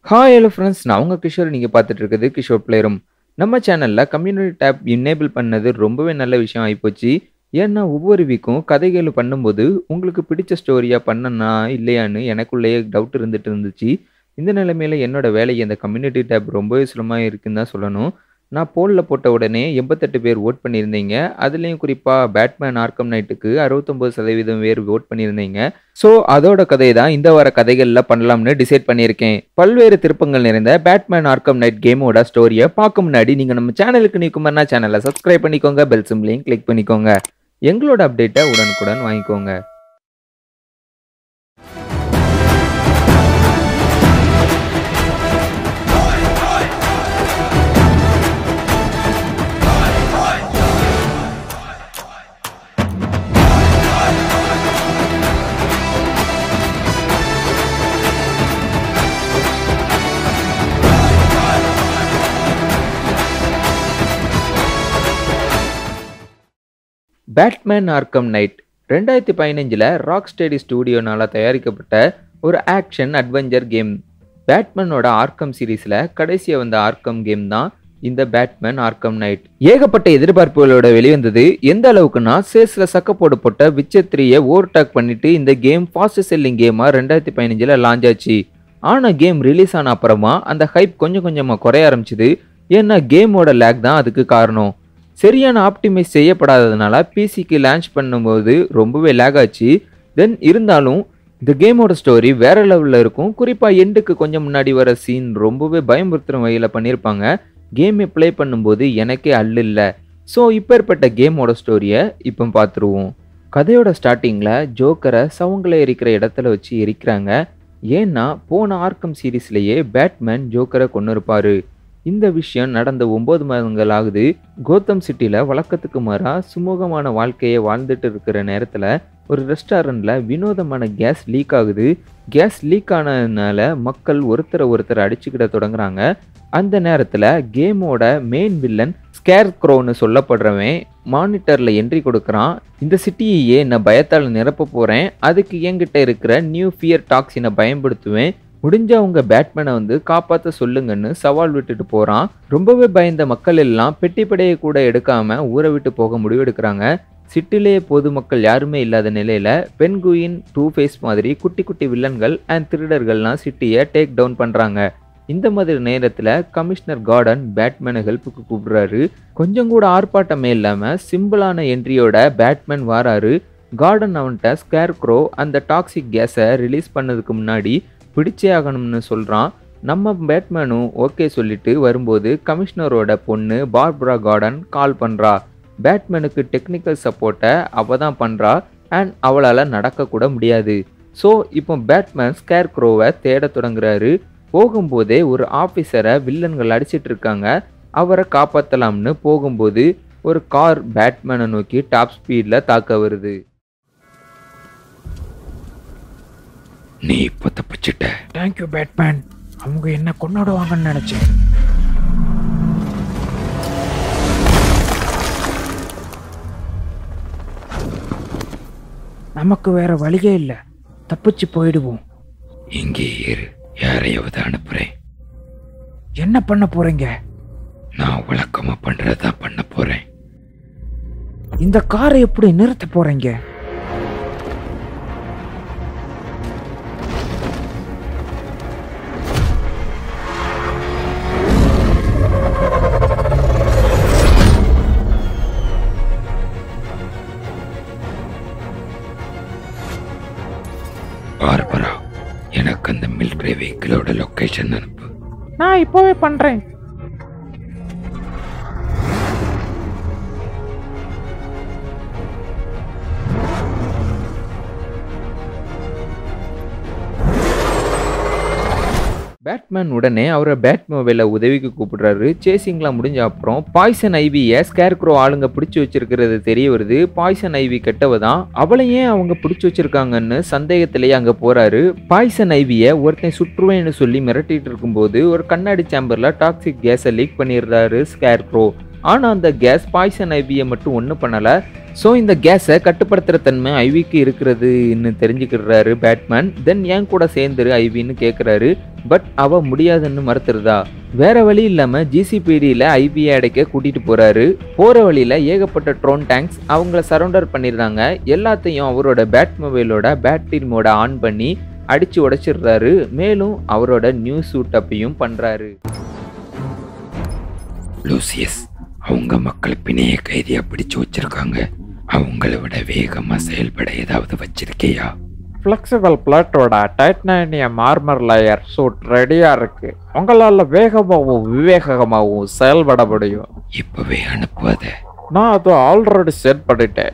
Hi hello friends நான் உங்கள் கிஷோர் நீங்கள் பார்த்துட்டு இருக்குது கிஷோர் பிளேரும் நம்ம சேனலில் கம்யூனிட்டி டேப் இன்னேபிள் பண்ணது ரொம்பவே நல்ல விஷயம் ஆகிப்போச்சு ஏன்னா ஒவ்வொரு வீக்கும் கதைகள் பண்ணும்போது உங்களுக்கு பிடிச்ச ஸ்டோரியாக பண்ணனா இல்லையான்னு எனக்குள்ளேயே டவுட் இருந்துட்டு இருந்துச்சு இந்த நிலைமையில் என்னோட வேலை அந்த கம்யூனிட்டி டேப் ரொம்பவே சுலமாக இருக்குன்னு தான் சொல்லணும் நான் போலில் போட்ட உடனே எண்பத்தெட்டு பேர் ஓட் பண்ணியிருந்தீங்க அதுலேயும் குறிப்பாக பேட்மேன் ஆர்க்கம் நைட்டுக்கு அறுபத்தொம்பது சதவீதம் பேர் ஓட் பண்ணியிருந்தீங்க ஸோ அதோட கதை தான் இந்த வார கதைகளில் பண்ணலாம்னு டிசைட் பண்ணியிருக்கேன் பல்வேறு திருப்பங்கள் நிறைந்த பேட்மேன் ஆர்க்கம் நைட் கேமோட ஸ்டோரியை பார்க்க முன்னாடி நீங்கள் நம்ம சேனலுக்கு நிற்குமானா சேனலை சப்ஸ்கிரைப் பண்ணிக்கோங்க பெல் சிம்லையும் கிளிக் பண்ணிக்கோங்க எங்களோட அப்டேட்டை உடனுக்குடன் வாங்கிக்கோங்க பேட்மேன் ஆர்க்கம் நைட் ரெண்டாயிரத்தி பதினஞ்சில் ராக் ஸ்டேடி ஸ்டூடியோனால் தயாரிக்கப்பட்ட ஒரு ஆக்ஷன் அட்வென்ச்சர் கேம் பேட்மேனோட ஆர்க்கம் சீரீஸில் கடைசியாக வந்த ஆர்க்கம் கேம் தான் இந்த பேட்மேன் ஆர்க்கம் நைட் ஏகப்பட்ட எதிர்பார்ப்புகளோட வெளிவந்தது எந்த அளவுக்குன்னா சேஸில் சக்க போடப்பட்ட விச்சர் த்ரீயை ஓவர்டேக் பண்ணிட்டு இந்த கேம் ஃபாஸ்ட் செல்லிங் கேமாக ரெண்டாயிரத்தி பதினஞ்சில் லான்ச் ஆச்சு ஆனால் கேம் ரிலீஸ் ஆன அப்புறமா அந்த ஹைப் கொஞ்சம் கொஞ்சமாக குறைய ஆரம்பிச்சுது ஏன்னா கேமோட லேக் தான் அதுக்கு காரணம் சரியான ஆப்டிமைஸ் செய்யப்படாததுனால பிசிக்கு லான்ச் பண்ணும்போது ரொம்பவே லேக் ஆச்சு தென் இருந்தாலும் இந்த கேமோட ஸ்டோரி வேற லெவலில் இருக்கும் குறிப்பாக எண்டுக்கு கொஞ்சம் முன்னாடி வர சீன் ரொம்பவே பயமுறுத்துகிற வகையில் பண்ணியிருப்பாங்க கேமை ப்ளே பண்ணும்போது எனக்கே அள்ளு இல்லை ஸோ இப்பேற்பட்ட கேமோட ஸ்டோரியை இப்போ பார்த்துருவோம் கதையோட ஸ்டார்டிங்கில் ஜோக்கரை சவங்களை எரிக்கிற இடத்துல வச்சு எரிக்கிறாங்க ஏன்னா போன ஆர்க்கம் சீரீஸ்லேயே பேட்மேன் ஜோக்கரை கொண்டு இருப்பாரு இந்த விஷயம் நடந்த ஒம்பது மாதங்கள் ஆகுது கோத்தம் சிட்டியில் வழக்கத்துக்கு மாறாக சுமூகமான வாழ்க்கையை வாழ்ந்துட்டு இருக்கிற நேரத்தில் ஒரு ரெஸ்டாரண்ட்டில் வினோதமான கேஸ் லீக் ஆகுது கேஸ் லீக் ஆனதுனால மக்கள் ஒருத்தரை ஒருத்தர் அடிச்சுக்கிட தொடங்குறாங்க அந்த நேரத்தில் கேமோட மெயின் வில்லன் ஸ்கேர் க்ரோன்னு சொல்லப்படுறவன் மானிட்டரில் என்ட்ரி கொடுக்குறான் இந்த சிட்டியையே நான் பயத்தால் நிரப்ப போகிறேன் அதுக்கு என்கிட்ட இருக்கிற நியூ ஃபியர் டாக்ஸினை பயன்படுத்துவேன் முடிஞ்ச அவங்க பேட்மேனை வந்து காப்பாற்ற சொல்லுங்கன்னு சவால் விட்டுட்டு போகிறான் ரொம்பவே பயந்த மக்கள் எல்லாம் பெட்டிப்படையை கூட எடுக்காம ஊரை விட்டு போக முடிவெடுக்கிறாங்க சிட்டிலேயே பொதுமக்கள் யாருமே இல்லாத நிலையில பென்குயின் டூ ஃபேஸ் மாதிரி குட்டி குட்டி வில்லன்கள் அண்ட் திருடர்கள்லாம் சிட்டியை டேக் டவுன் பண்ணுறாங்க இந்த மாதிரி நேரத்தில் கமிஷனர் கார்டன் பேட்மேனை ஹெல்ப்புக்கு கூப்பிடுறாரு கொஞ்சம் கூட ஆர்ப்பாட்டமே இல்லாமல் சிம்பிளான என்ட்ரியோட பேட்மேன் வாராரு கார்டன் அவன்கிட்ட ஸ்கேர் க்ரோ அந்த டாக்ஸிக் கேஸை ரிலீஸ் பண்ணதுக்கு முன்னாடி பிடிச்சே ஆகணும்னு சொல்கிறான் நம்ம பேட்மேனும் ஓகே சொல்லிட்டு வரும்போது கமிஷனரோட பொண்ணு பார்பரா கார்டன் கால் பண்ணுறா பேட்மேனுக்கு டெக்னிக்கல் சப்போர்ட்டை அவள் தான் பண்ணுறா அண்ட் அவளால் நடக்கக்கூட முடியாது ஸோ இப்போ பேட்மேன் ஸ்கேர் க்ரோவை தேட தொடங்குறாரு போகும்போதே ஒரு ஆஃபீஸரை வில்லன்கள் அடிச்சிட்டு இருக்காங்க அவரை காப்பாற்றலாம்னு போகும்போது ஒரு கார் பேட்மேனை நோக்கி டாப் ஸ்பீடில் தாக்க வருது நீ இப்போ தப்பிச்சிட்ட தேங்க்யூ பேட்மேன் அவங்க என்ன கொண்டாடுவாங்கன்னு நினைச்சேன் நமக்கு வேற வழியே இல்லை தப்பிச்சு போயிடுவோம் இங்கே இரு யாரையாவது அனுப்புறேன் என்ன பண்ண போறீங்க நான் வழக்கமா பண்றதா பண்ண போறேன் இந்த காரை எப்படி நிறுத்த போறீங்க பார்பரா எனக்கு அந்த மிலிட்ரி வெஹிக்கிளோட லொகேஷன் அனுப்பு நான் இப்போவே பண்றேன் பேட்மேன் உடனே அவரை பேட் மொபைலை உதவிக்கு கூப்பிடுறாரு சேசிங்லாம் முடிஞ்ச அப்புறம் பாய்சன் ஐவியை ஸ்கேர்க்ரோ ஆளுங்க பிடிச்சி வச்சிருக்கிறது தெரிய வருது பாய்சன் ஐவி கெட்டவ தான் அவளை ஏன் அவங்க பிடிச்சி வச்சிருக்காங்கன்னு சந்தேகத்திலேயே அங்க போறாரு பாய்சன் ஐவியை ஒருத்தன் சுற்றுவேன்னு சொல்லி மிரட்டிட்டு இருக்கும்போது ஒரு கண்ணாடி சேம்பர்ல டாக்ஸிக் கேஸை லீக் பண்ணிடுறாரு ஸ்கேர்க்ரோ ஆனால் அந்த கேஸ் பாய்சன் ஐவியை மட்டும் ஒன்றும் பண்ணலை ஸோ இந்த கேஸை கட்டுப்படுத்துகிற தன்மை ஐவிக்கு இருக்கிறதுன்னு தெரிஞ்சுக்கிறாரு பேட்மேன் தென் ஏன் கூட சேர்ந்துரு ஐவின்னு கேட்குறாரு பட் அவ முடியாதுன்னு மறுத்துருதா வேற வழி இல்லாமல் ஜிசிபிடியில் ஐவியை அடைக்க கூட்டிகிட்டு போகிறாரு போகிற வழியில் ஏகப்பட்ட ட்ரோன் டேங்க்ஸ் அவங்கள சரௌண்டர் பண்ணிடுறாங்க எல்லாத்தையும் அவரோட பேட் மொபைலோட பேட்டரி மோட ஆன் பண்ணி அடித்து உடைச்சிடுறாரு மேலும் அவரோட நியூ சூட் அப்பையும் பண்ணுறாரு லூசியஸ் அவங்க மக்கள் பிணைய கைதியா பிடிச்சு வச்சிருக்காங்க அவங்கள விட வேகமா செயல்பட ஏதாவது வச்சிருக்கியா ஃப்ளெக்சிபிள் பிளேட்டோட டைட்னானியம் ஆர்மர் லேயர் சூட் ரெடியா இருக்கு உங்களால வேகமாகவும் விவேகமாகவும் செயல்பட முடியும் இப்பவே அனுப்புவத நான் அதை ஆல்ரெடி செட் பண்ணிட்டேன்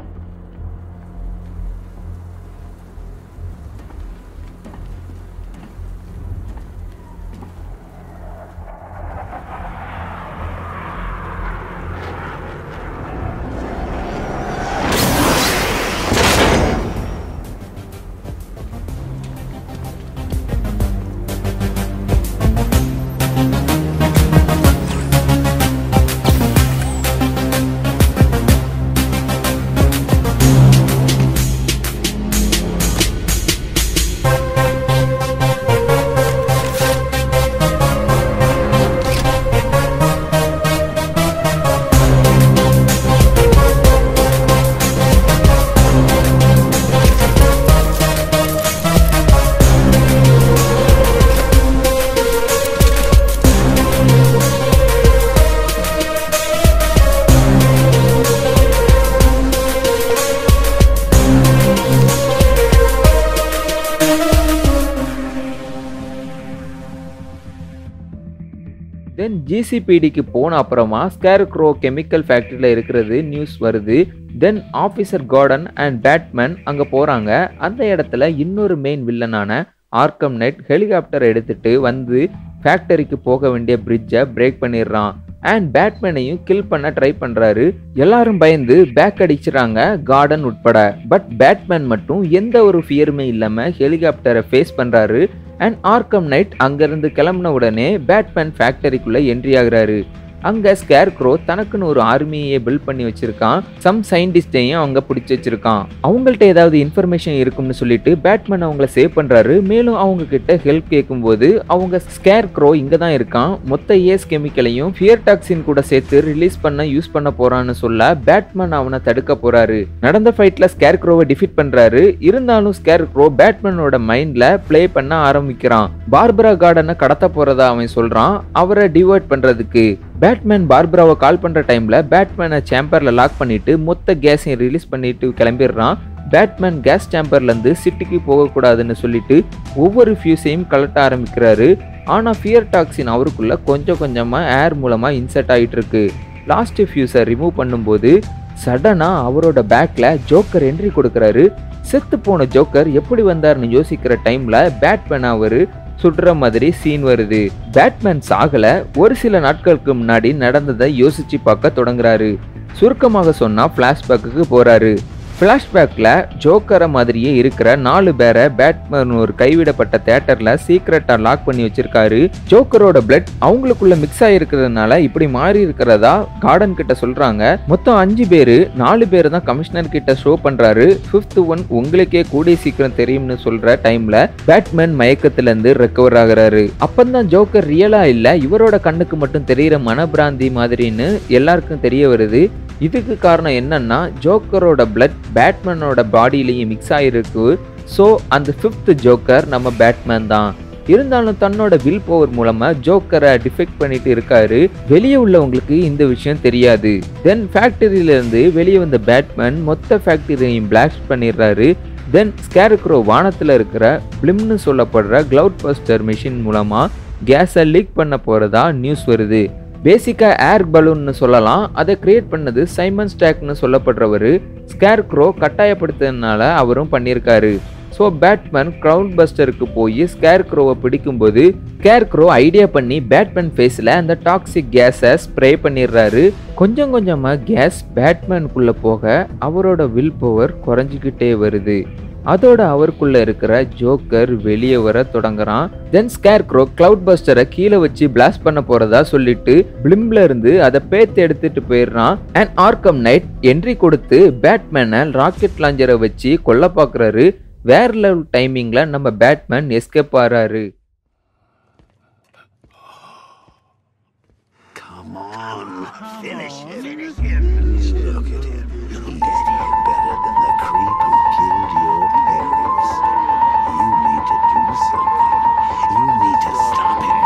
தென் ஜிசிபிடிக்கு போன அப்புறமா ஸ்கேர் க்ரோ கெமிக்கல் ஃபேக்ட்ரியில் இருக்கிறது நியூஸ் வருது then officer Gordon and Batman அங்கே போகிறாங்க அந்த இடத்துல இன்னொரு மெயின் வில்லனான ஆர்கம் நைட் ஹெலிகாப்டர் எடுத்துட்டு வந்து ஃபேக்டரிக்கு போக வேண்டிய பிரிட்ஜை பிரேக் பண்ணிடுறான் அண்ட் பேட்மேனையும் கில் பண்ண ட்ரை பண்ணுறாரு எல்லாரும் பயந்து பேக் அடிச்சிடறாங்க கார்டன் உட்பட பட் பேட்மேன் மட்டும் எந்த ஒரு ஃபியருமே இல்லாமல் ஹெலிகாப்டரை ஃபேஸ் பண்ணுறாரு அண்ட் ஆர்கம் நைட் அங்கேருந்து கிளம்புன உடனே பேட்மேன் ஃபேக்டரிக்குள்ளே என்ட்ரி ஆகுறாரு அங்கே ஸ்கேர் க்ரோ தனக்குன்னு ஒரு ஆர்மியை பில்ட் பண்ணி வச்சிருக்கான் சம் சயின்டிஸ்டையும் அவங்க பிடிச்சி வச்சிருக்கான் அவங்கள்ட்ட ஏதாவது இன்ஃபர்மேஷன் இருக்கும்னு சொல்லிட்டு பேட்மேன் அவங்கள சேவ் பண்ணுறாரு மேலும் அவங்க கிட்ட ஹெல்ப் கேட்கும்போது அவங்க ஸ்கேர் க்ரோ இங்கே தான் இருக்கான் மொத்த ஏஸ் கெமிக்கலையும் ஃபியர் டாக்ஸின் கூட சேர்த்து ரிலீஸ் பண்ண யூஸ் பண்ண போறான்னு சொல்ல பேட்மேன் அவனை தடுக்க போறாரு நடந்த ஃபைட்ல ஸ்கேர் க்ரோவை டிஃபீட் பண்றாரு இருந்தாலும் ஸ்கேர் க்ரோ பேட்மேனோட மைண்ட்ல ப்ளே பண்ண ஆரம்பிக்கிறான் பார்பரா கார்டனை கடத்த போறதா அவன் சொல்றான் அவரை டிவர்ட் பண்றதுக்கு பேட்மேன் பார்பராவை கால் பண்ற டைம்ல பேட்மேனை சேம்பர்ல லாக் பண்ணிட்டு மொத்த கேஸையும் ரிலீஸ் பண்ணிட்டு கிளம்பிடுறான் பேட்மேன் கேஸ் சேம்பர்ல இருந்து சிட்டிக்கு போகக்கூடாதுன்னு சொல்லிட்டு ஒவ்வொரு ஃபியூஸையும் கலட்ட ஆரம்பிக்கிறாரு ஆனா ஃபியர் டாக்ஸின் அவருக்குள்ள கொஞ்சம் கொஞ்சமா ஏர் மூலமா இன்சர்ட் ஆயிட்டு இருக்கு லாஸ்ட் ஃபியூஸை ரிமூவ் பண்ணும்போது சடனா அவரோட பேக்ல ஜோக்கர் என்ட்ரி கொடுக்கறாரு செத்து போன ஜோக்கர் எப்படி வந்தாருன்னு யோசிக்கிற டைம்ல பேட்மேன் அவரு சுடுற மாதிரி சீன் வருது பேட்மேன் சாகல ஒரு சில நாட்களுக்கு முன்னாடி நடந்ததை யோசிச்சு பார்க்க தொடங்குறாரு சுருக்கமாக சொன்னா ஃப்ளாஷ்பேக்கு போறாரு ஃப்ளாஷ்பேக்கில் ஜோக்கரை மாதிரியே இருக்கிற நாலு பேரை பேட்மேன் ஒரு கைவிடப்பட்ட தேட்டரில் சீக்ரெட்டாக லாக் பண்ணி வச்சிருக்காரு ஜோக்கரோட பிளட் அவங்களுக்குள்ள மிக்ஸ் ஆகிருக்கிறதுனால இப்படி மாறி இருக்கிறதா கார்டன் கிட்ட சொல்றாங்க மொத்தம் அஞ்சு பேர் நாலு பேர் தான் கமிஷனர் கிட்ட ஷோ பண்றாரு ஃபிஃப்த் ஒன் உங்களுக்கே கூடிய சீக்கிரம் தெரியும்னு சொல்ற டைம்ல பேட்மேன் மயக்கத்துல இருந்து ரெக்கவர் ஆகுறாரு அப்பந்தான் ஜோக்கர் ரியலா இல்ல இவரோட கண்ணுக்கு மட்டும் தெரியிற மனப்பிராந்தி மாதிரின்னு எல்லாருக்கும் தெரிய வருது இதுக்கு காரணம் என்னன்னா ஜோக்கரோட பிளட் பேட்மேனோட பாடியிலையும் மிக்ஸ் ஆகிருக்கு ஸோ அந்த ஃபிஃப்த் ஜோக்கர் நம்ம பேட்மேன் தான் இருந்தாலும் தன்னோட வில் பவர் மூலமா ஜோக்கரை டிஃபெக்ட் பண்ணிட்டு இருக்காரு வெளியே உள்ளவங்களுக்கு இந்த விஷயம் தெரியாது தென் ஃபேக்டரியில இருந்து வெளியே வந்த பேட்மேன் மொத்த ஃபேக்டரியையும் பிளாஸ்ட் பண்ணிடுறாரு தென் ஸ்கேர்க்ரோ வானத்துல இருக்கிற பிளிம்னு சொல்லப்படுற கிளவுட் பஸ்டர் மிஷின் மூலமா கேஸை லீக் பண்ண போறதா நியூஸ் வருது பேசிக்காக ஏர் பலூன்னு சொல்லலாம் அதை கிரியேட் பண்ணது சைமன் ஸ்டாக்னு சொல்லப்படுறவர் ஸ்கேர் க்ரோ கட்டாயப்படுத்துறதுனால அவரும் பண்ணியிருக்காரு ஸோ பேட்மேன் க்ரௌண்ட் பஸ்டருக்கு போய் ஸ்கேர் க்ரோவை பிடிக்கும்போது ஸ்கேர் க்ரோ ஐடியா பண்ணி பேட்மேன் ஃபேஸில் அந்த டாக்ஸிக் கேஸை ஸ்ப்ரே பண்ணிடுறாரு கொஞ்சம் கொஞ்சமாக கேஸ் பேட்மேனுக்குள்ளே போக அவரோட வில் பவர் குறைஞ்சிக்கிட்டே வருது அதோட அவருக்குள்ள இருக்கிற ஜோக்கர் வெளியே வர தொடங்குறான் தென் ஸ்கேர்க்ரோ கிளவுட் பஸ்டரை கீழே வச்சு பிளாஸ்ட் பண்ண போறதா சொல்லிட்டு பிளிம்ல இருந்து அதை பேத்து எடுத்துட்டு போயிடுறான் அண்ட் ஆர்கம் நைட் என்ட்ரி கொடுத்து பேட்மேனை ராக்கெட் லாஞ்சரை வச்சு கொல்ல பாக்குறாரு வேற லெவல் டைமிங்ல நம்ம பேட்மேன் எஸ்கேப் ஆறாரு Come on, finish him. Finish him. Look at him. Is he better than the creep who killed your parents? You need to do something. You need to stop him.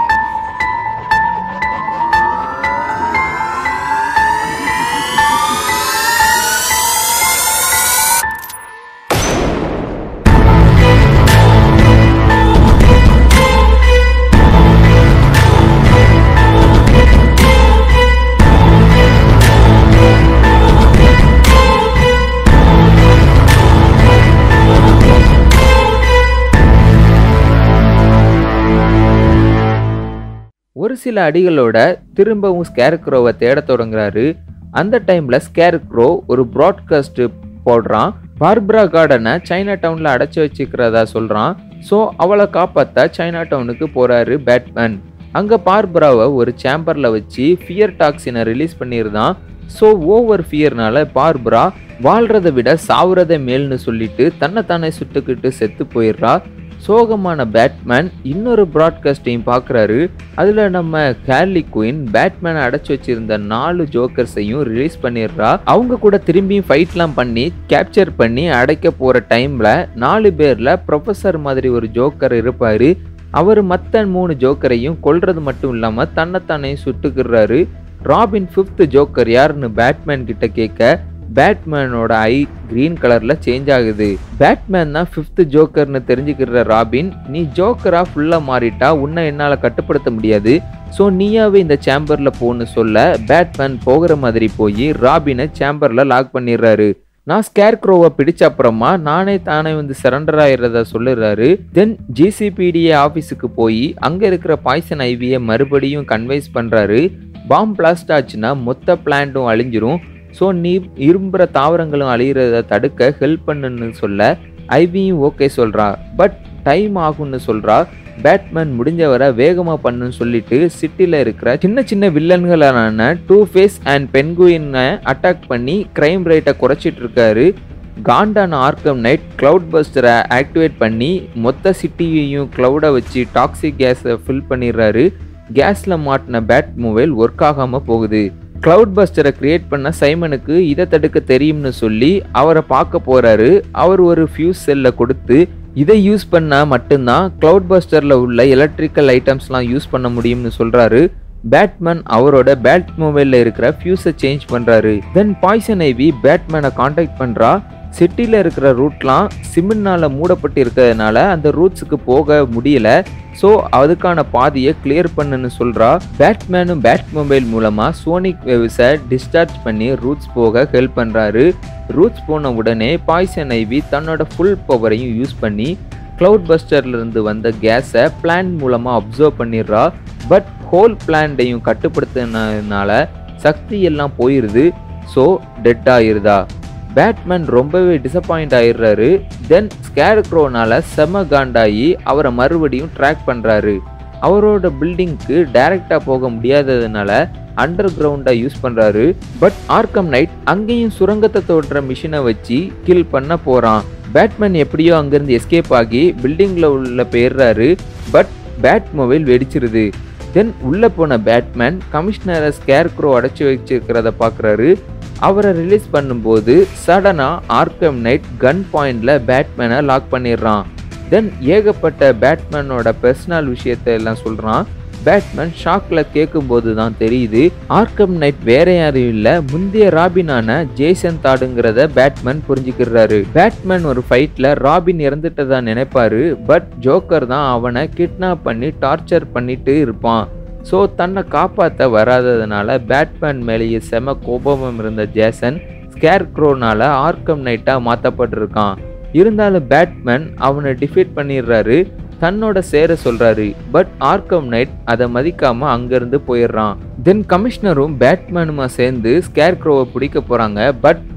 ஒரு சில அடிகளோட திரும்பவும் ஸ்கேர்க்ரோவை தேட தொடங்குறாரு அந்த டைம்ல scarecrow ஒரு broadcast போடுறான் Barbara கார்டனை China டவுன்ல அடைச்சு வச்சுக்கிறதா சொல்றான் ஸோ அவளை காப்பாத்த சைனா டவுனுக்கு போறாரு பேட்மேன் அங்க பார்பராவை ஒரு சேம்பர்ல வச்சு ஃபியர் டாக்ஸினை ரிலீஸ் பண்ணியிருந்தான் ஸோ ஓவர் ஃபியர்னால பார்பரா வாழ்றதை விட சாவுறதை மேல்னு சொல்லிட்டு தன்னைத்தானே சுட்டுக்கிட்டு செத்து போயிடுறா சோகமான பேட்மேன் இன்னொரு ப்ராட்காஸ்டையும் பார்க்குறாரு அதில் நம்ம ஹேர்லி குயின் பேட்மேனை அடைச்சி வச்சிருந்த நாலு ஜோக்கர்ஸையும் ரிலீஸ் பண்ணிடுறா அவங்க கூட திரும்பியும் ஃபைட்லாம் பண்ணி கேப்சர் பண்ணி அடைக்க போகிற டைமில் நாலு பேரில் ப்ரொஃபஸர் மாதிரி ஒரு ஜோக்கர் இருப்பார் அவர் மற்ற மூணு ஜோக்கரையும் கொல்றது மட்டும் இல்லாமல் தன்னைத்தானையும் சுட்டுக்கிறாரு ராபின் ஃபிஃப்த் ஜோக்கர் யாருன்னு பேட்மேன் கிட்ட கேட்க பேட்மேனோட ஐ கிரீன் கலர்ல சேஞ்ச் ஆகுது பேட்மேன் தான் ஃபிஃப்த் ஜோக்கர்னு தெரிஞ்சுக்கிற ராபின் நீ ஜோக்கரா ஃபுல்லா மாறிட்டா உன்னை என்னால கட்டுப்படுத்த முடியாது ஸோ நீயாவே இந்த சேம்பர்ல போன்னு சொல்ல பேட்மேன் போகிற மாதிரி போய் ராபினை சேம்பர்ல லாக் பண்ணிடுறாரு நான் ஸ்கேர்க்ரோவை பிடிச்ச அப்புறமா நானே தானே வந்து சரண்டர் ஆயிடுறதா சொல்லுறாரு தென் ஜிசிபிடிஏ ஆஃபீஸுக்கு போய் அங்கே இருக்கிற பாய்சன் ஐவியை மறுபடியும் கன்வைஸ் பண்ணுறாரு பாம் பிளாஸ்ட் ஆச்சுன்னா மொத்த பிளான்ட்டும் அழிஞ்சிரும் ஸோ நீ இரும்புற தாவரங்களும் அழியிறத தடுக்க ஹெல்ப் பண்ணுன்னு சொல்ல ஐவியும் ஓகே சொல்றா பட் டைம் ஆகும்னு சொல்றா பேட்மேன் முடிஞ்சவரை வேகமாக பண்ணுன்னு சொல்லிட்டு சிட்டியில் இருக்கிற சின்ன சின்ன வில்லன்களான டூ ஃபேஸ் அண்ட் பென்குயினை அட்டாக் பண்ணி கிரைம் ரேட்டை குறைச்சிட்டு இருக்காரு காண்டான ஆர்க்கம் நைட் கிளவுட் பஸ்டரை ஆக்டிவேட் பண்ணி மொத்த சிட்டியையும் கிளவுடை வச்சு டாக்ஸிக் கேஸை ஃபில் பண்ணிடுறாரு கேஸில் மாட்டின பேட் மொபைல் ஒர்க் ஆகாமல் போகுது கிளவுட் பஸ்டரை கிரியேட் பண்ண சைமனுக்கு இதை தடுக்க தெரியும்னு சொல்லி அவரை பார்க்க போறாரு அவர் ஒரு ஃபியூஸ் செல்லை கொடுத்து இதை யூஸ் பண்ணா மட்டும்தான் கிளவுட் பஸ்டர்ல உள்ள எலக்ட்ரிக்கல் ஐட்டம்ஸ்லாம் யூஸ் பண்ண முடியும்னு சொல்றாரு பேட்மேன் அவரோட பேட் மொபைல்ல இருக்கிற ஃபியூஸை சேஞ்ச் பண்றாரு தென் பாய்சன் ஐவி பேட்மேனை காண்டாக்ட் பண்றா சிட்டியில் இருக்கிற ரூட்லாம் சிமெண்ட்னால மூடப்பட்டு இருக்கிறதுனால அந்த ரூட்ஸுக்கு போக முடியல ஸோ அதுக்கான பாதையை கிளியர் பண்ணுன்னு சொல்றா பேட்மேனும் பேட் மொபைல் மூலமா சோனிக் வேவ்ஸை டிஸ்சார்ஜ் பண்ணி ரூட்ஸ் போக ஹெல்ப் பண்றாரு ரூட்ஸ் போன உடனே பாய்சன் ஐவி தன்னோட ஃபுல் பவரையும் யூஸ் பண்ணி கிளவுட் பஸ்டர்ல இருந்து வந்த கேஸை பிளான் மூலமா அப்சர்வ் பண்ணிடுறா பட் ஹோல் பிளான்டையும் கட்டுப்படுத்தினதுனால சக்தி எல்லாம் போயிருது ஸோ டெட் ஆயிருதா பேட்மேன் ரொம்பவே டிசப்பாயிண்ட் ஆயிடுறாரு தென் ஸ்கேர்க்ரோனால செம காண்டாகி அவரை மறுபடியும் ட்ராக் பண்ணுறாரு அவரோட பில்டிங்க்கு டைரக்டாக போக முடியாததுனால அண்டர் கிரவுண்டாக யூஸ் பண்ணுறாரு பட் ஆர்க்கம் நைட் அங்கேயும் சுரங்கத்தை தோன்ற மிஷினை வச்சு கில் பண்ண போகிறான் பேட்மேன் எப்படியோ அங்கேருந்து எஸ்கேப் ஆகி பில்டிங்கில் உள்ள போயிடுறாரு பட் பேட் மொபைல் வெடிச்சிருது தென் உள்ளே போன பேட்மேன் கமிஷனரை ஸ்கேர்க்ரோ அடைச்சி வச்சிருக்கிறத பார்க்குறாரு அவரை ரிலீஸ் பண்ணும்போது சடனாக ஆர்க்கம் நைட் கன் பாயிண்ட்ல பேட்மேனை லாக் பண்ணிடுறான் தென் ஏகப்பட்ட பேட்மேனோட பர்சனல் விஷயத்தை எல்லாம் சொல்கிறான் பேட்மேன் ஷாக்ல கேட்கும்போது தான் தெரியுது ஆர்க்கம் நைட் வேற யாரும் இல்ல முந்தைய ராபினான ஜேசன் தாடுங்கிறத பேட்மேன் புரிஞ்சுக்கிறாரு பேட்மேன் ஒரு ஃபைட்ல ராபின் இறந்துட்டதா நினைப்பாரு பட் ஜோக்கர் தான் அவனை கிட்னாப் பண்ணி டார்ச்சர் பண்ணிட்டு இருப்பான் ஸோ தன்னை காப்பாற்ற வராததுனால பேட்மேன் மேலேயே செம கோபமும் இருந்த ஜேசன் ஸ்கேர்க்ரோனால ஆர்க்கம் நைட்டாக மாற்றப்பட்டிருக்கான் இருந்தாலும் பேட்மேன் அவனை டிஃபீட் பண்ணிடுறாரு தன்னோட சேர சொல்றாரு பட் ஆர்க்கம் நைட் அதை மதிக்காம அங்கிருந்து போயிடுறான் தென் கமிஷனரும் பேட்மேனுமா சேர்ந்து ஸ்கேர்க்ரோவை பிடிக்க போறாங்க பட்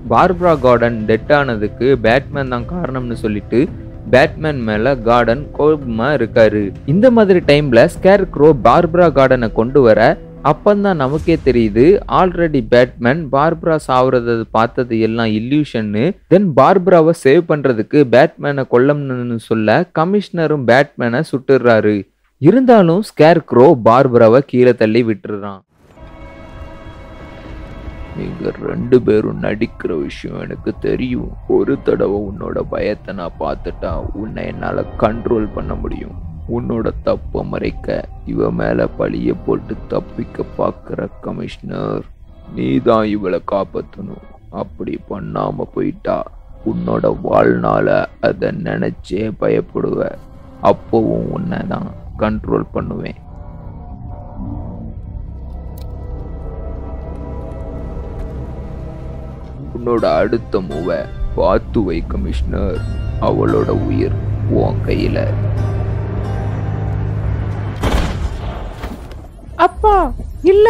பார்பரா கார்டன் டெட் ஆனதுக்கு பேட்மேன் தான் காரணம்னு சொல்லிட்டு பேட்மேன் மேல கார்டன் கோபமா இருக்காரு இந்த மாதிரி டைம்ல ஸ்கேர் க்ரோ பார்பரா கார்டனை கொண்டு வர அப்பந்தான் நமக்கே தெரியுது ஆல்ரெடி பேட்மேன் பார்பரா சாவுறத பார்த்தது எல்லாம் இல்யூஷன்னு தென் பார்பராவை சேவ் பண்றதுக்கு பேட்மேனை கொல்லணும்னு சொல்ல கமிஷனரும் பேட்மேனை சுட்டுறாரு இருந்தாலும் ஸ்கேர் க்ரோ பார்பராவை கீழே தள்ளி விட்டுறான் நீங்க ரெண்டு பேரும் நடிக்கிற விஷயம் எனக்கு தெரியும் ஒரு தடவை உன்னோட பயத்தை நான் பார்த்துட்டா உன்னை என்னால கண்ட்ரோல் பண்ண முடியும் உன்னோட தப்பை மறைக்க இவ மேல பழிய போட்டு தப்பிக்க பார்க்குற கமிஷனர் நீ தான் இவளை காப்பாற்றணும் அப்படி பண்ணாம போயிட்டா உன்னோட வாழ்நாள அதை நினைச்சே பயப்படுவ அப்போவும் உன்னை தான் கண்ட்ரோல் பண்ணுவேன் உன்னோட அடுத்த மூவை பார்த்து வை கமிஷனர் அவளோட உயிர் உன் கையில அப்பா இல்ல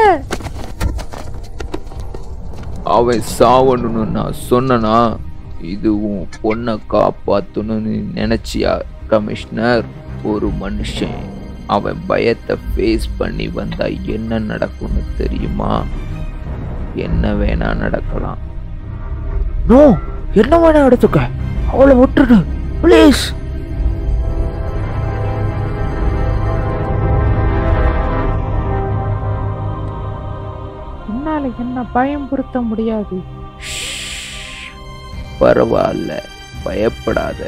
அவன் சாவணும்னு நான் சொன்னனா இது உன் பொண்ணை காப்பாத்தணும்னு நினைச்சியா கமிஷனர் ஒரு மனுஷன் அவன் பயத்தை ஃபேஸ் பண்ணி வந்தா என்ன நடக்கும்னு தெரியுமா என்ன வேணா நடக்கலாம் நோ என்ன வேணா எடுத்துக்க அவளை விட்டுடு ப்ளீஸ் உன்னால என்ன பயம்படுத்த முடியாது பரவாயில்ல பயப்படாத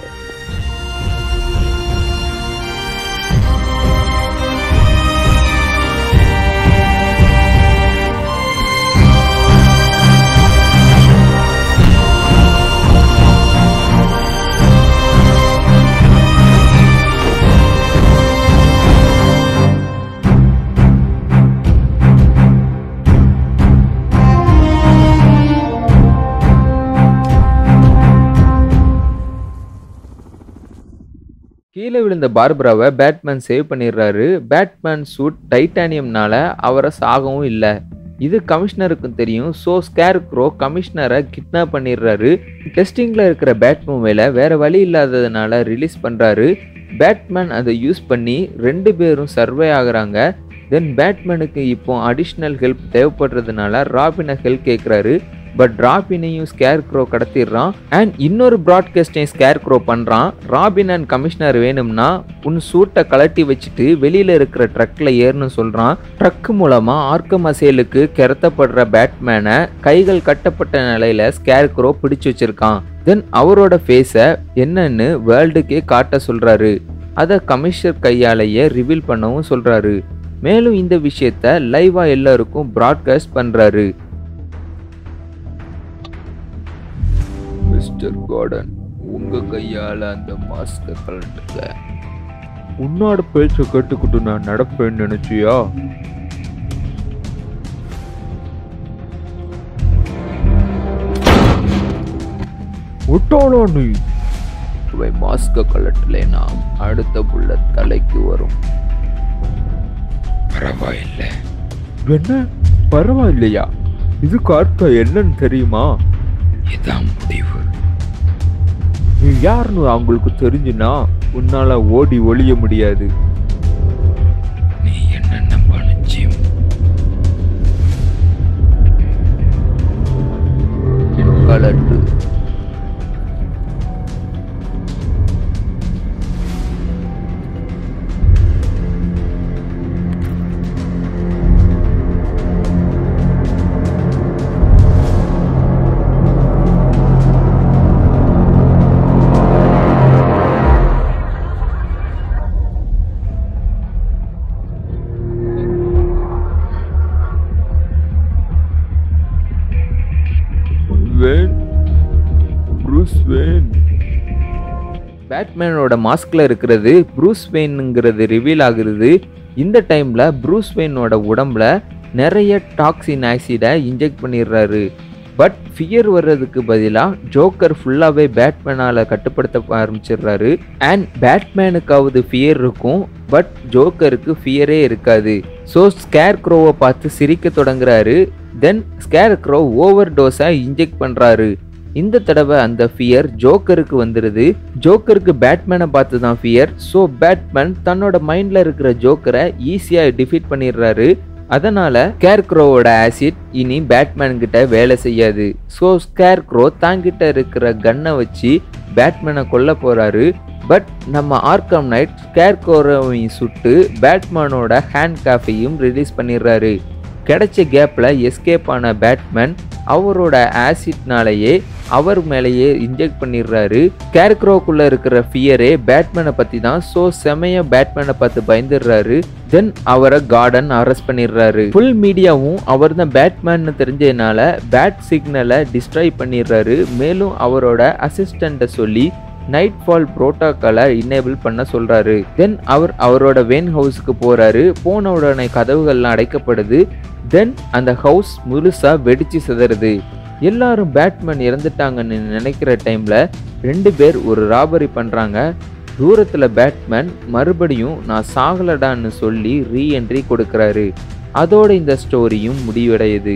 கீழே விழுந்த பார்பராவை பேட்மேன் சேவ் பண்ணிடுறாரு பேட்மேன் சூட் டைட்டானியம்னால அவரை சாகவும் இல்லை இது கமிஷனருக்கும் தெரியும் ஸோ ஸ்கேர் க்ரோ கமிஷனரை கிட்னாப் பண்ணிடுறாரு டெஸ்டிங்கில் இருக்கிற பேட் மூவில வேற வழி இல்லாததுனால ரிலீஸ் பண்ணுறாரு பேட்மேன் அதை யூஸ் பண்ணி ரெண்டு பேரும் சர்வே ஆகுறாங்க தென் பேட்மேனுக்கு இப்போ அடிஷ்னல் ஹெல்ப் தேவைப்படுறதுனால ராபினை ஹெல்ப் கேட்குறாரு பட் ராபினையும் ஸ்கேர் க்ரோ கடத்திடுறான் அண்ட் இன்னொரு ப்ராட்காஸ்டையும் ஸ்கேர் க்ரோ பண்ணுறான் ராபின் அண்ட் கமிஷனர் வேணும்னா உன் சூட்டை கலட்டி வச்சுட்டு வெளியில் இருக்கிற ட்ரக்கில் ஏறணும் சொல்கிறான் ட்ரக் மூலமாக ஆர்க்கம் அசேலுக்கு கிரத்தப்படுற பேட்மேனை கைகள் கட்டப்பட்ட நிலையில் ஸ்கேர் க்ரோ பிடிச்சு வச்சிருக்கான் தென் அவரோட ஃபேஸை என்னன்னு வேர்ல்டுக்கே காட்ட சொல்கிறாரு அதை கமிஷனர் கையாலேயே ரிவீல் பண்ணவும் சொல்கிறாரு மேலும் இந்த விஷயத்த லைவா எல்லாருக்கும் ப்ராட்காஸ்ட் பண்ணுறாரு மிஸ்டர் கார்டன் உங்க கையால அந்த மாஸ்கை கலட்டுங்க உன்னோட பேச்சை கேட்டுக்கிட்டு நான் நடப்பேன்னு நினைச்சியா விட்டாளா நீ இவை மாஸ்கை கலட்டலைனா அடுத்த புள்ள தலைக்கு வரும் பரவாயில்ல என்ன பரவாயில்லையா இதுக்கு அர்த்தம் என்னன்னு தெரியுமா இதான் முடிவு நீ யாருன்னு அவங்களுக்கு தெரிஞ்சுனா உன்னால ஓடி ஒளிய முடியாது நீ என்ன நம்ப நிச்சயம் கலட்டு வேன் ப்ரூஸ் வேன் பேட்மேனோட மாஸ்க்ல இருக்கிறது ப்ரூஸ் வெயின்ங்கிறது ரிவீல் ஆகுறது இந்த டைம்ல ப்ரூஸ் வெயினோட உடம்புல நிறைய டாக்ஸின் ஆசிடை இன்ஜெக்ட் பண்ணிடுறாரு பட் ஃபியர் வர்றதுக்கு பதிலாக ஜோக்கர் ஃபுல்லாகவே பேட்மேனால் கட்டுப்படுத்த ஆரம்பிச்சிடுறாரு அண்ட் பேட்மேனுக்காவது ஃபியர் இருக்கும் பட் ஜோக்கருக்கு ஃபியரே இருக்காது ஸோ ஸ்கேர் க்ரோவை பார்த்து சிரிக்க தொடங்குறாரு தென் ஸ்கேர் க்ரோ ஓவர் டோஸை இன்ஜெக்ட் பண்ணுறாரு இந்த தடவை அந்த ஃபியர் ஜோக்கருக்கு வந்துடுது ஜோக்கருக்கு பேட்மேனை பார்த்து தான் ஃபியர் ஸோ பேட்மேன் தன்னோட மைண்டில் இருக்கிற ஜோக்கரை ஈஸியாக டிஃபீட் பண்ணிடுறாரு அதனால ஸ்கேர்க்ரோவோட ஆசிட் இனி பேட்மேன் கிட்ட வேலை செய்யாது ஸோ ஸ்கேர்க்ரோ தாங்கிட்ட இருக்கிற கன்னை வச்சு பேட்மேனை கொல்ல போறாரு பட் நம்ம ஆர்கம் நைட் ஸ்கேர்க்ரோவையும் சுட்டு பேட்மேனோட ஹேண்ட் காஃபையும் ரிலீஸ் பண்ணிடுறாரு கிடைச்ச கேப்பில் எஸ்கேப் ஆன பேட்மேன் அவரோட ஆசிட்னாலேயே அவர் மேலேயே இன்ஜெக்ட் பண்ணிடுறாரு கேர்க்ரோக்குள்ள இருக்கிற ஃபியரே பேட்மேனை பற்றி தான் ஸோ செமைய பேட்மேனை பார்த்து பயந்துடுறாரு தென் அவரை கார்டன் அரெஸ்ட் பண்ணிடுறாரு ஃபுல் மீடியாவும் அவர் தான் பேட்மேன்னு தெரிஞ்சதுனால பேட் சிக்னலை டிஸ்ட்ராய் பண்ணிடுறாரு மேலும் அவரோட அசிஸ்டண்ட்டை சொல்லி நைட் ஃபால் புரோட்டோக்காலை இன்னேபிள் பண்ண சொல்றாரு தென் அவர் அவரோட வேன் ஹவுஸுக்கு போறாரு போன உடனே கதவுகள்லாம் அடைக்கப்படுது தென் அந்த ஹவுஸ் முழுசா வெடிச்சு சிதறுது எல்லாரும் பேட்மேன் இறந்துட்டாங்கன்னு நினைக்கிற டைம்ல ரெண்டு பேர் ஒரு ராபரி பண்றாங்க தூரத்துல பேட்மேன் மறுபடியும் நான் சாகலடான்னு சொல்லி ரீஎன்ட்ரி கொடுக்கறாரு அதோட இந்த ஸ்டோரியும் முடிவடையுது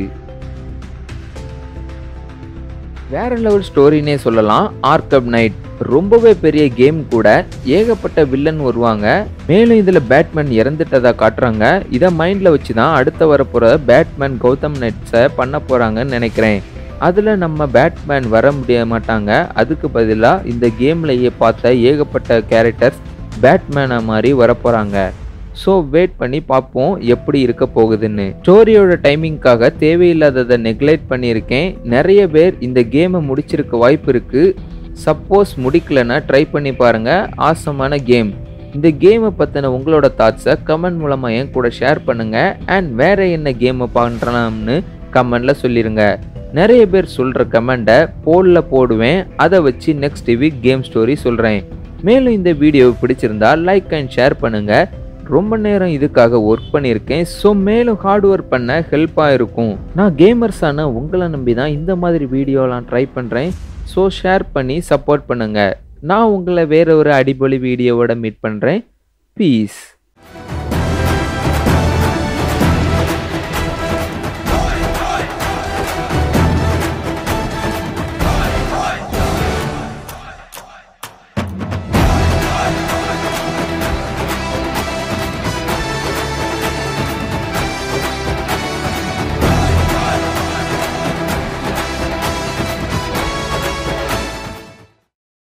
வேற லெவல் ஸ்டோரினே சொல்லலாம் ஆர்கப் நைட் ரொம்பவே பெரிய கேம் கூட ஏகப்பட்ட வில்லன் வருவாங்க மேலும் இதுல பேட்மேன் இறந்துட்டதா காட்டுறாங்க இதை மைண்ட்ல வச்சு தான் அடுத்த வரப்போற பேட்மேன் கௌதம் நைட்ஸை பண்ண போறாங்கன்னு நினைக்கிறேன் அதுல நம்ம பேட்மேன் வர முடிய மாட்டாங்க அதுக்கு பதிலாக இந்த கேம்லயே பார்த்த ஏகப்பட்ட கேரக்டர்ஸ் பேட்மேனை மாதிரி வரப்போறாங்க ஸோ வெயிட் பண்ணி பார்ப்போம் எப்படி இருக்க போகுதுன்னு ஸ்டோரியோட டைமிங்காக தேவையில்லாததை நெக்லெக்ட் பண்ணியிருக்கேன் நிறைய பேர் இந்த கேமை முடிச்சிருக்க வாய்ப்பு இருக்கு சப்போஸ் முடிக்கலன்னா ட்ரை பண்ணி பாருங்க ஆசமான கேம் இந்த கேமை பற்றின உங்களோட தாட்ஸை கமெண்ட் மூலமாக என் கூட ஷேர் பண்ணுங்க அண்ட் வேற என்ன கேமை பண்ணுறலாம்னு கமெண்ட்ல சொல்லிடுங்க நிறைய பேர் சொல்கிற கமெண்ட்டை போலில் போடுவேன் அதை வச்சு நெக்ஸ்ட் வீக் கேம் ஸ்டோரி சொல்கிறேன் மேலும் இந்த வீடியோ பிடிச்சிருந்தா லைக் அண்ட் ஷேர் பண்ணுங்க ரொம்ப நேரம் இதுக்காக ஒர்க் பண்ணியிருக்கேன் ஸோ மேலும் ஹார்ட் ஒர்க் பண்ண ஹெல்ப்பாக இருக்கும் நான் கேமர்ஸான உங்களை நம்பி தான் இந்த மாதிரி வீடியோலாம் ட்ரை பண்ணுறேன் ஸோ ஷேர் பண்ணி சப்போர்ட் பண்ணுங்கள் நான் உங்களை வேற ஒரு அடிப்பொலி வீடியோவோட மீட் பண்ணுறேன் பீஸ்